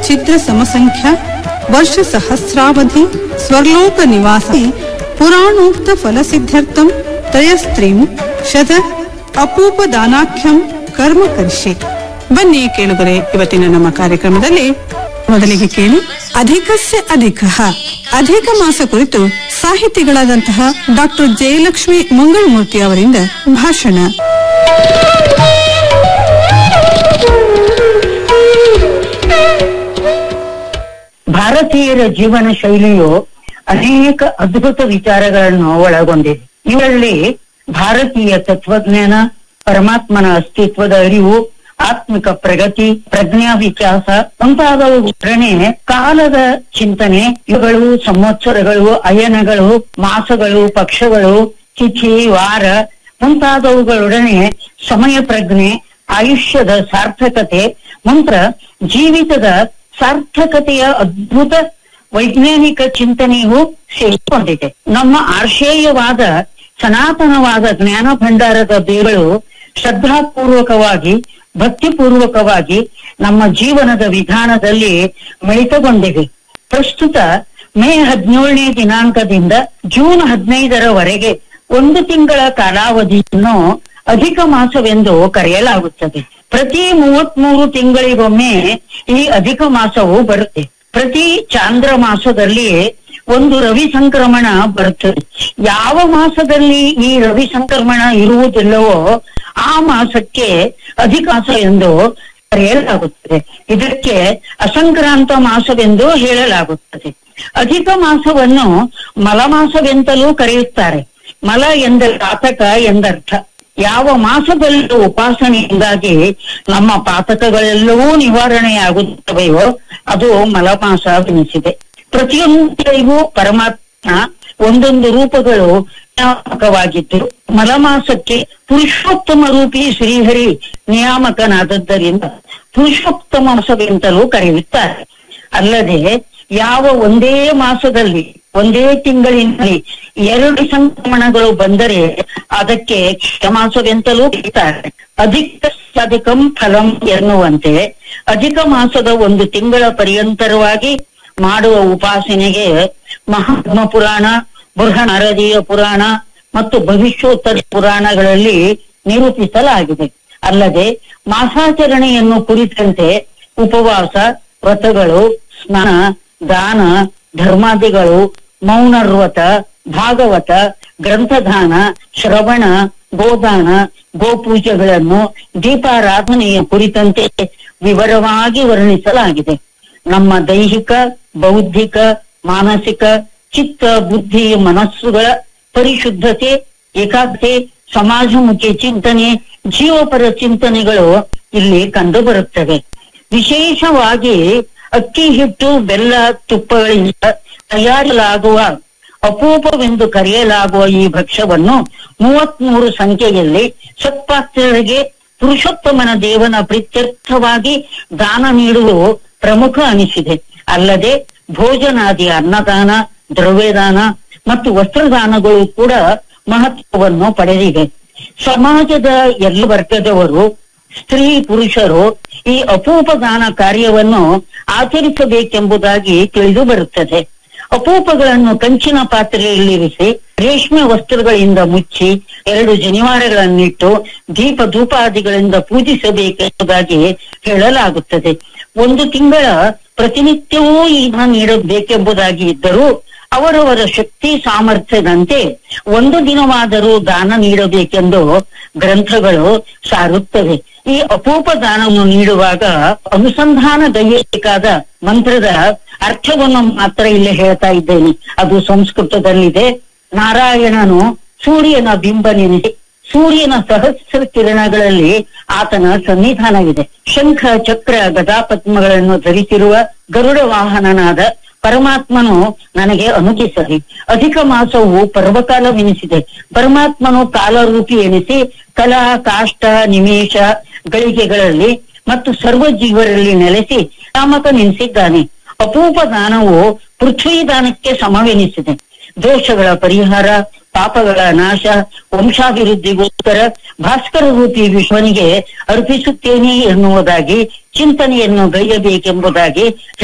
ಛಿದ್ರ ಸಮಸಂಖ್ಯ ವರ್ಷ ಸಹಸ್ರಾವಧಿ ಸ್ವರ್ಲೋಕ ನಿವಾಸಿ ಪುರಾಣೋಕ್ತ ಫಲಸಿದ್ಧರ್ಥಂ ತ್ರಯಸ್ತ್ರೀಂ ಶತ ಅಪೂಪ ದಾನಾಖ್ಯಂ ಕರ್ಮ ಕರಿಷ್ಯೆ ಬನ್ನಿ ಕೇಳುಗರೆ ಇವತ್ತಿನ ನಮ್ಮ ಕಾರ್ಯಕ್ರಮದಲ್ಲಿ ಮೊದಲಿಗೆ ಕೇಳಿ ಅಧಿಕಸ್ಯ ಅಧಿಕ ಅಧಿಕ ಮಾಸ ಕುರಿತು ಸಾಹಿತಿಗಳಾದಂತಹ ಡಾಕ್ಟರ್ ಜಯಲಕ್ಷ್ಮಿ ಮಂಗಳಮೂರ್ತಿ ಅವರಿಂದ ಭಾಷಣ ಭಾರತೀಯರ ಜೀವನ ಶೈಲಿಯು ಅನೇಕ ಅದ್ಭುತ ವಿಚಾರಗಳನ್ನು ಒಳಗೊಂಡಿದೆ ಇದರಲ್ಲಿ ಭಾರತೀಯ ತತ್ವಜ್ಞಾನ ಪರಮಾತ್ಮನ ಅಸ್ತಿತ್ವದ ಅರಿವು ಆತ್ಮಿಕ ಪ್ರಗತಿ ಪ್ರಜ್ಞಾ ವಿಕಾಸ ಮುಂತಾದವುಗಳೇ ಕಾಲದ ಚಿಂತನೆ ಇವುಗಳು ಸಂವತ್ಸರಗಳು ಅಯನಗಳು ಮಾಸಗಳು ಪಕ್ಷಗಳು ತಿಥಿ ವಾರ ಮುಂತಾದವುಗಳೊಡನೆ ಸಮಯ ಪ್ರಜ್ಞೆ ಆಯುಷ್ಯದ ಸಾರ್ಥಕತೆ ಮಂತ್ರ ಜೀವಿತದ ಸಾರ್ಥಕತೆಯ ಅದ್ಭುತ ವೈಜ್ಞಾನಿಕ ಚಿಂತನೆಯು ಸೇರಿಕೊಂಡಿದೆ ನಮ್ಮ ಆರ್ಷೇಯವಾದ ಸನಾತನವಾದ ಜ್ಞಾನ ಭಂಡಾರದ ಬೇಗಳು ಶ್ರದ್ಧಾಪೂರ್ವಕವಾಗಿ ಭಕ್ತಿಪೂರ್ವಕವಾಗಿ ನಮ್ಮ ಜೀವನದ ವಿಧಾನದಲ್ಲಿ ಮಿಳಿತಗೊಂಡಿವೆ ಪ್ರಸ್ತುತ ಮೇ ಹದಿನೇಳನೇ ದಿನಾಂಕದಿಂದ ಜೂನ್ ಹದಿನೈದರವರೆಗೆ ಒಂದು ತಿಂಗಳ ಕಾಲಾವಧಿಯನ್ನು ಅಧಿಕ ಮಾಸವೆಂದು ಕರೆಯಲಾಗುತ್ತದೆ ಪ್ರತಿ ಮೂವತ್ಮೂರು ತಿಂಗಳಿಗೊಮ್ಮೆ ಈ ಅಧಿಕ ಮಾಸವು ಬರುತ್ತೆ ಪ್ರತಿ ಚಾಂದ್ರ ಮಾಸದಲ್ಲಿ ಒಂದು ರವಿ ಸಂಕ್ರಮಣ ಬರುತ್ತದೆ ಯಾವ ಮಾಸದಲ್ಲಿ ಈ ರವಿ ಸಂಕ್ರಮಣ ಇರುವುದಿಲ್ಲವೋ ಆ ಮಾಸಕ್ಕೆ ಅಧಿಕ ಮಾಸ ಎಂದು ಕರೆಯಲಾಗುತ್ತದೆ ಇದಕ್ಕೆ ಅಸಂಕ್ರಾಂತ ಮಾಸವೆಂದು ಹೇಳಲಾಗುತ್ತದೆ ಅಧಿಕ ಮಾಸವನ್ನು ಮಲಮಾಸವೆಂತಲೂ ಕರೆಯುತ್ತಾರೆ ಮಲ ಎಂದರೆ ಪಾತಕ ಎಂದರ್ಥ ಯಾವ ಮಾಸದಲ್ಲೂ ಉಪಾಸನೆಯಿಂದಾಗಿ ನಮ್ಮ ಪಾತಕಗಳೆಲ್ಲವೂ ನಿವಾರಣೆಯಾಗುತ್ತವೆಯೋ ಅದು ಮಲಮಾಸವೆನಿಸಿದೆ ಪ್ರತಿಯೊಂದರಿಗೂ ಪರಮಾತ್ಮ ಒಂದೊಂದು ರೂಪಗಳು ನಿಯಾಮಕವಾಗಿದ್ದು ಮಲಮಾಸಕ್ಕೆ ಪುರುಷೋತ್ತಮ ರೂಪಿ ಶ್ರೀಹರಿ ನಿಯಾಮಕನಾದದ್ದರಿಂದ ಪುರುಷೋತ್ತಮ ಮಾಸವೆಂತಲೂ ಕರೆಯುತ್ತಾರೆ ಅಲ್ಲದೆ ಯಾವ ಒಂದೇ ಮಾಸದಲ್ಲಿ ಒಂದೇ ತಿಂಗಳಿನಲ್ಲಿ ಎರಡು ಸಂಕ್ರಮಣಗಳು ಬಂದರೆ ಅದಕ್ಕೆ ಕ್ಷಮಾಸವೆಂತಲೂ ಕರೀತಾರೆ ಅಧಿಕ ಅಧಿಕಂ ಫಲಂ ಎನ್ನುವಂತೆ ಅಧಿಕ ಮಾಸದ ಒಂದು ತಿಂಗಳ ಪರ್ಯಂತರವಾಗಿ ಮಾಡುವ ಉಪಾಸನೆಗೆ ಮಹಾತ್ಮ ಪುರಾಣ ಬೃಹನಾರದೀಯ ಪುರಾಣ ಮತ್ತು ಭವಿಷ್ಯೋತ್ತರ ಪುರಾಣಗಳಲ್ಲಿ ನಿರೂಪಿಸಲಾಗಿದೆ ಅಲ್ಲದೆ ಮಾಸಾಚರಣೆಯನ್ನು ಕುರಿತಂತೆ ಉಪವಾಸ ವ್ರತಗಳು ಸ್ನಾನ ದಾನ ಧರ್ಮಾದಿಗಳು ಮೌನ ವ್ರತ ಭಾಗವತ ಗ್ರಂಥದಾನ ಶ್ರವಣ ಗೋದಾನ ಗೋಪೂಜೆಗಳನ್ನು ದೀಪಾರಾಧನೆಯ ಕುರಿತಂತೆ ವಿವರವಾಗಿ ವರ್ಣಿಸಲಾಗಿದೆ ನಮ್ಮ ದೈಹಿಕ ಬೌದ್ಧಿಕ ಮಾನಸಿಕ ಚಿತ್ತ ಬುದ್ಧಿ ಮನಸ್ಸುಗಳ ಪರಿಶುದ್ಧತೆ ಏಕಾಗ್ರತೆ ಸಮಾಜಮುಖಿ ಚಿಂತನೆ ಜೀವಪರ ಚಿಂತನೆಗಳು ಇಲ್ಲಿ ಕಂಡು ಬರುತ್ತವೆ ವಿಶೇಷವಾಗಿ ಅಕ್ಕಿ ಹಿಟ್ಟು ಬೆಲ್ಲ ತುಪ್ಪಗಳಿಂದ ತಯಾರಿಸಲಾಗುವ ಅಪೂಪವೆಂದು ಕರೆಯಲಾಗುವ ಈ ಭಕ್ಷ್ಯವನ್ನು ಮೂವತ್ಮೂರು ಸಂಖ್ಯೆಯಲ್ಲಿ ಸತ್ಪಾತ್ರರಿಗೆ ಪುರುಷೋತ್ತಮನ ದೇವನ ಪ್ರೀತ್ಯರ್ಥವಾಗಿ ದಾನ ನೀಡುವುದು ಪ್ರಮುಖ ಅನಿಸಿದೆ ಅಲ್ಲದೆ ಭೋಜನಾದಿ ಅನ್ನದಾನ ದ್ರವ್ಯದಾನ ಮತ್ತು ವಸ್ತ್ರದಾನಗಳು ಕೂಡ ಮಹತ್ವವನ್ನು ಪಡೆದಿವೆ ಸಮಾಜದ ಎಲ್ಲ ವರ್ಗದವರು ಸ್ತ್ರೀ ಪುರುಷರು ಈ ಅಪೂಪ ದಾನ ಕಾರ್ಯವನ್ನು ಆಚರಿಸಬೇಕೆಂಬುದಾಗಿ ತಿಳಿದು ಬರುತ್ತದೆ ಅಪೂಪಗಳನ್ನು ಕಂಚಿನ ಪಾತ್ರೆಯಲ್ಲಿರಿಸಿ ರೇಷ್ಮೆ ವಸ್ತ್ರಗಳಿಂದ ಮುಚ್ಚಿ ಎರಡು ಜನಿವಾರಗಳನ್ನಿಟ್ಟು ದೀಪ ಧೂಪಾದಿಗಳಿಂದ ಪೂಜಿಸಬೇಕೆಂಬುದಾಗಿ ಹೇಳಲಾಗುತ್ತದೆ ಒಂದು ತಿಂಗಳ ಪ್ರತಿನಿತ್ಯವೂ ಈಗ ನೀಡಬೇಕೆಂಬುದಾಗಿ ಇದ್ದರೂ ಅವರವರ ಶಕ್ತಿ ಸಾಮರ್ಥ್ಯದಂತೆ ಒಂದು ದಿನವಾದರೂ ದಾನ ನೀಡಬೇಕೆಂದು ಗ್ರಂಥಗಳು ಸಾರುತ್ತವೆ ಈ ಅಪೂಪ ದಾನವನ್ನು ನೀಡುವಾಗ ಅನುಸಂಧಾನಗೈಯಬೇಕಾದ ಮಂತ್ರದ ಅರ್ಥವನ್ನು ಮಾತ್ರ ಇಲ್ಲಿ ಹೇಳ್ತಾ ಇದ್ದೇನೆ ಅದು ಸಂಸ್ಕೃತದಲ್ಲಿದೆ ನಾರಾಯಣನು ಸೂರ್ಯನ ಬಿಂಬ ನೆನೆಸಿ ಸೂರ್ಯನ ಸಹಸ್ರ ಕಿರಣಗಳಲ್ಲಿ ಆತನ ಸನ್ನಿಧಾನವಿದೆ ಶಂಖ ಚಕ್ರ ಗದಾಪದ್ಮಗಳನ್ನು ಧರಿಸಿರುವ ಗರುಡ ವಾಹನನಾದ ಪರಮಾತ್ಮನು ನನಗೆ ಅನುಗಿಸಲಿ ಅಧಿಕ ಮಾಸವು ಪರ್ವಕಾಲವೆನಿಸಿದೆ ಪರಮಾತ್ಮನು ಕಾಲರೂಪಿ ಎನಿಸಿ ಕಲಾ ಕಾಷ್ಟ ನಿಮೇಶ ಗಳಿಗೆಗಳಲ್ಲಿ ಮತ್ತು ಸರ್ವ ಜೀವರಲ್ಲಿ ನೆಲೆಸಿ ನಾಮಕ ನೆನೆಸಿದ್ದಾನೆ ಅಪೂಪ ದಾನವು ಪೃಥ್ವಿ ದಾನಕ್ಕೆ ಸಮವೆನಿಸಿದೆ ದೋಷಗಳ ಪರಿಹಾರ ಪಾಪಗಳ ನಾಶ ವಂಶಾಭಿವೃದ್ಧಿಗೋಸ್ಕರ ಭಾಸ್ಕರ ರೂಪಿ ವಿಶ್ವನಿಗೆ ಅರ್ಪಿಸುತ್ತೇನೆ ಎನ್ನುವುದಾಗಿ ಚಿಂತನೆಯನ್ನು ಗೈಯಬೇಕೆಂಬುದಾಗಿ